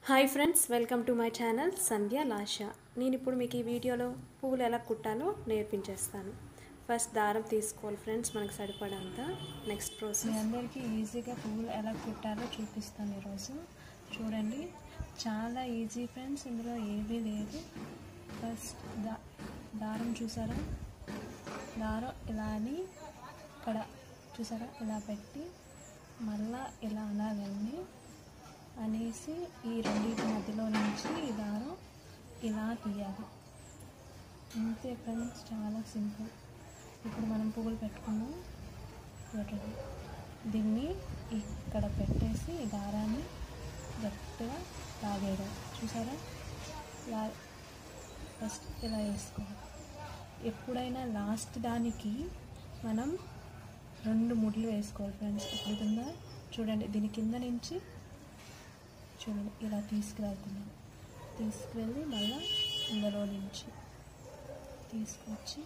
hi friends welcome to my channel Sandhya లాష నేను ఇప్పుడు మీకు ఈ వీడియోలో పువ్వులు ఎలా కుట్టాలో నేర్పించేస్తాను ఫస్ట్ దారం తీసుకోవాలి ఫ్రెండ్స్ మనకు సరిపడంత నెక్స్ట్ మీ ప్రాసెస్ అందరికీ ఈజీగా పువ్వులు ఎలా కుట్టాలో చూపిస్తాను ఈరోజు చూడండి చాలా ఈజీ ఫ్రెండ్స్ ఇందులో ఏమీ లేదు ఫస్ట్ దా దారం చూసారా దారం ఇలా అని ఇక్కడ చూసారా ఇలా పెట్టి మళ్ళా ఇలా అనాలండి అనేసి ఈ రెండింటి మధ్యలో నుంచి ఈ దారం ఇలా తీయాలి అంతే ఫ్రెండ్స్ చాలా సింపుల్ ఇప్పుడు మనం పువ్వులు పెట్టుకున్నాం చూడండి దీన్ని ఇక్కడ పెట్టేసి ఈ దారాన్ని గట్టిగా లాగేయడం చూసారా లా ఫస్ట్ ఇలా వేసుకోవాలి ఎప్పుడైనా లాస్ట్ దానికి మనం రెండు ముడ్లు వేసుకోవాలి ఫ్రెండ్స్ ఇప్పుడు కింద చూడండి దీని కింద నుంచి చూడండి ఇలా తీసుకువెళ్తున్నాను తీసుకువెళ్ళి మళ్ళీ ఇందులో నుంచి తీసుకొచ్చి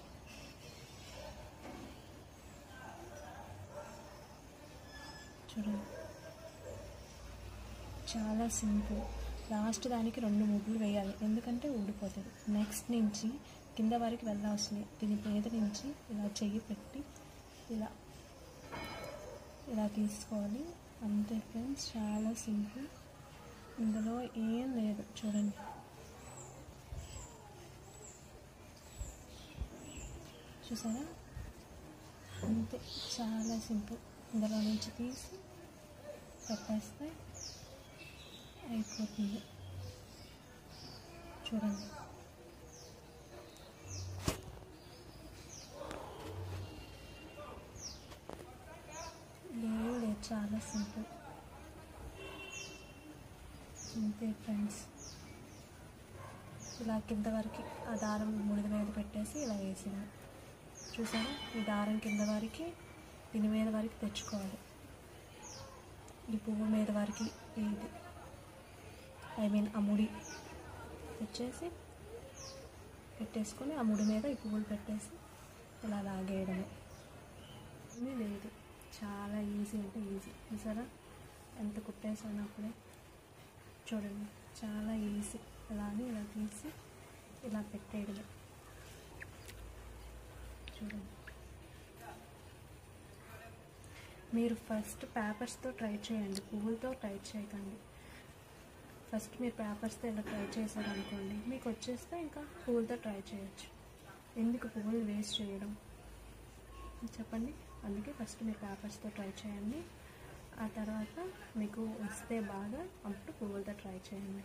చూడండి చాలా సింపుల్ లాస్ట్ దానికి రెండు ముగ్గులు వేయాలి ఎందుకంటే ఊడిపోతుంది నెక్స్ట్ నుంచి కింద వరకు వెళ్ళాల్సింది దీని మీద నుంచి ఇలా చెయ్యి పెట్టి ఇలా ఇలా తీసుకోవాలి అంతే ఫ్రెండ్స్ చాలా సింపుల్ ఇందులో ఏం లేదు చూడండి చూసారా అంతే చాలా సింపుల్ ఇందులో నుంచి తీసి పెట్టేస్తే అయిపోతుంది చూడండి లేదు లేదు చాలా సింపుల్ అంతే ఫ్రెండ్స్ ఇలా కింద వరకు ఆ దారం ముడిద మీద పెట్టేసి ఇలా వేసిన చూసారా ఈ దారం కింద వరకు దీని మీద వరకు తెచ్చుకోవాలి ఈ పువ్వు మీద వరకు ఇది ఐ మీన్ ఆ ముడి తెచ్చేసి పెట్టేసుకొని ఆ ముడి మీద ఈ పువ్వులు పెట్టేసి ఇలా లాగేయడమే ఏమీ లేదు చాలా ఈజీ అంటే ఈజీ చూసారా ఎంత కుట్టేసాను అప్పుడే చూడండి చాలా ఈజీ ఇలా అని ఇలా తీసి ఇలా పెట్టేయడమే చూడండి మీరు ఫస్ట్ పేపర్స్తో ట్రై చేయండి పువ్వులతో ట్రై చేయకండి ఫస్ట్ మీరు పేపర్స్తో ఇలా ట్రై చేశారనుకోండి మీకు వచ్చేస్తే ఇంకా పువ్వులతో ట్రై చేయొచ్చు ఎందుకు పువ్వులు వేస్ట్ చేయడం చెప్పండి అందుకే ఫస్ట్ మీరు పేపర్స్తో ట్రై చేయండి ఆ తర్వాత మీకు వస్తే బాగా అప్పుడు పువ్వులతో ట్రై చేయండి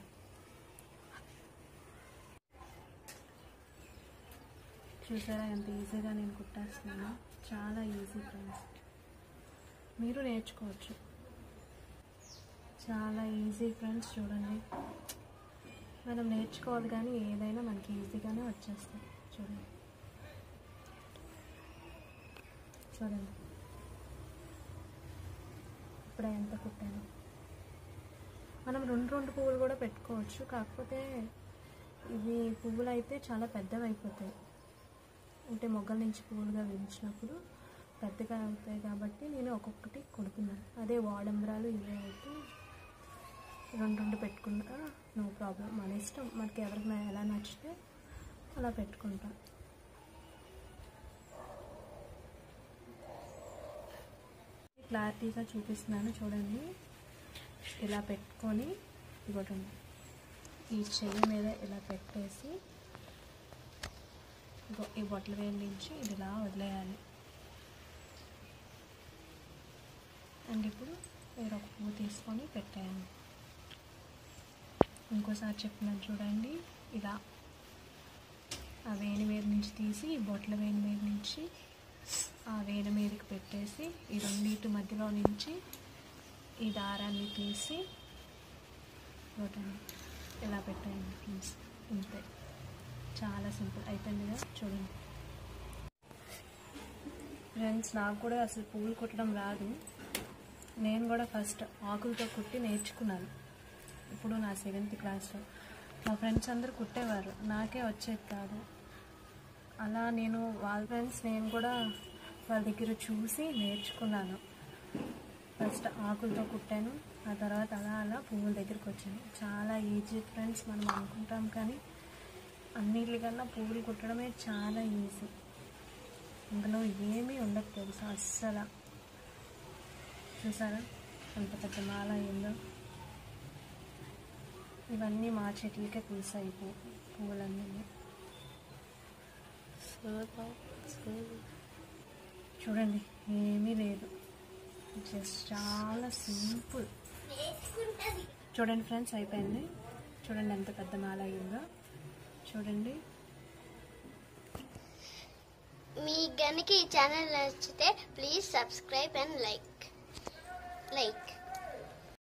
చూసారా ఎంత ఈజీగా నేను కుట్టేస్తున్నాను చాలా ఈజీ ఫ్రెండ్స్ మీరు నేర్చుకోవచ్చు చాలా ఈజీ ఫ్రెండ్స్ చూడండి మనం నేర్చుకోవాలి కానీ ఏదైనా మనకి ఈజీగానే వచ్చేస్తుంది చూడండి చూడండి ఇప్పుడే ఎంత కుట్టాను మనం రెండు రెండు పువ్వులు కూడా పెట్టుకోవచ్చు కాకపోతే ఇవి పువ్వులు అయితే చాలా పెద్దవి అయిపోతాయి అంటే మొగ్గల నుంచి పువ్వులుగా వేయించినప్పుడు పెద్దగా అవుతాయి కాబట్టి నేను ఒక్కొక్కటి కొడుకున్నాను అదే వాడంబరాలు ఇవే అయితే రెండు రెండు పెట్టుకున్నా నో ప్రాబ్లం మన ఇష్టం మనకి ఎవరికి ఎలా నచ్చితే అలా పెట్టుకుంటాం క్లారిటీగా చూపిస్తున్నాను చూడండి ఇలా పెట్టుకొని ఇవ్వటం ఈ చెయ్యి మీద ఇలా పెట్టేసి ఇగో ఈ బొట్టల వేలు నుంచి ఇది ఇలా వదిలేయాలి అండ్ ఇప్పుడు వేరొక పువ్వు తీసుకొని పెట్టాను ఇంకోసారి చెప్పినట్టు చూడండి ఇలా ఆ వేణి మీద నుంచి తీసి ఈ బొట్ల వేణి మీద నుంచి ఆ వేణి మీదకి పెట్టేసి ఈ రెండింటి మధ్యలో నుంచి ఈ దారాన్ని తీసి చూడండి ఇలా పెట్టండి ఫ్రెండ్స్ ఇంతే చాలా సింపుల్ అయిపోయింది కదా చూడండి ఫ్రెండ్స్ నాకు కూడా అసలు పువ్వులు కుట్టడం రాదు నేను కూడా ఫస్ట్ ఆకులతో కుట్టి నేర్చుకున్నాను ఇప్పుడు నా సెవెంత్ క్లాస్లో మా ఫ్రెండ్స్ అందరూ కుట్టేవారు నాకే వచ్చేది కాదు అలా నేను వాళ్ళ ఫ్రెండ్స్ నేను కూడా వాళ్ళ దగ్గర చూసి నేర్చుకున్నాను ఫస్ట్ ఆకులతో కుట్టాను ఆ తర్వాత అలా అలా పువ్వుల దగ్గరికి వచ్చాను చాలా ఈజీ ఫ్రెండ్స్ మనం అనుకుంటాం కానీ అన్నిటికన్నా పువ్వులు కుట్టడమే చాలా ఈజీ అందులో ఏమీ ఉండదు తెలుసా అస్సలు చూసారా ఎంత పెద్ద మాల అయిందో ఇవన్నీ మా చెట్లకే పూసాయి పూ- పువ్వులన్నీ చూడండి ఏమీ లేదు జస్ట్ చాలా సింపుల్ చూడండి ఫ్రెండ్స్ అయిపోయింది చూడండి ఎంత పెద్ద మాల అయిందో చూడండి మీ గనుక ఈ ఛానల్ నచ్చితే please subscribe and like like